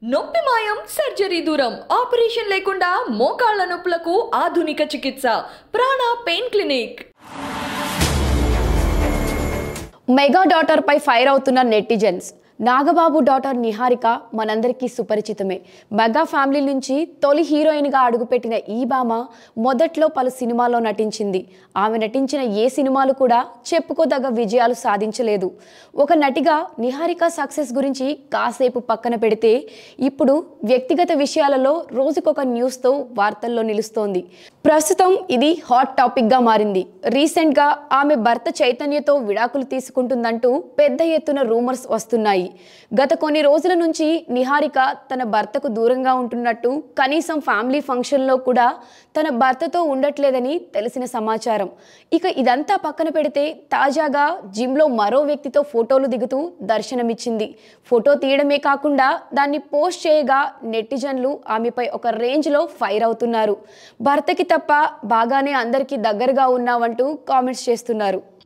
నొప్పి మాయం సర్జరీ దూరం ఆపరేషన్ లేకుండా మోకాళ్ల నొప్పులకు ఆధునిక చికిత్స Prana pain clinic mega daughter పై ఫైర్ అవుతున్న నెటిజన్స్ నాగబాబు డాటర్ నిహారిక మనందరికీ సుపరిచితమే మెగా ఫ్యామిలీ నుంచి తొలి హీరోయిన్గా అడుగుపెట్టిన ఈ భామ మొదట్లో పలు సినిమాల్లో నటించింది ఆమె నటించిన ఏ సినిమాలు కూడా చెప్పుకోదగ్గ విజయాలు సాధించలేదు ఒక నటిగా నిహారిక సక్సెస్ గురించి కాసేపు పక్కన పెడితే ఇప్పుడు వ్యక్తిగత విషయాలలో రోజుకొక న్యూస్తో వార్తల్లో నిలుస్తోంది ప్రస్తుతం ఇది హాట్ టాపిక్గా మారింది రీసెంట్గా ఆమె భర్త చైతన్యతో విడాకులు తీసుకుంటుందంటూ పెద్ద ఎత్తున రూమర్స్ వస్తున్నాయి గత కొన్ని రోజుల నుంచి నిహారిక తన భర్తకు దూరంగా ఉంటున్నట్టు కనీసం ఫ్యామిలీ ఫంక్షన్లో కూడా తన భర్తతో ఉండట్లేదని తెలిసిన సమాచారం ఇక ఇదంతా పక్కన పెడితే తాజాగా జిమ్లో మరో వ్యక్తితో ఫోటోలు దిగుతూ దర్శనమిచ్చింది ఫోటో తీయడమే కాకుండా దాన్ని పోస్ట్ చేయగా నెటిజన్లు ఆమెపై ఒక రేంజ్లో ఫైర్ అవుతున్నారు భర్తకి తప్ప బాగానే అందరికీ దగ్గరగా ఉన్నావంటూ కామెంట్స్ చేస్తున్నారు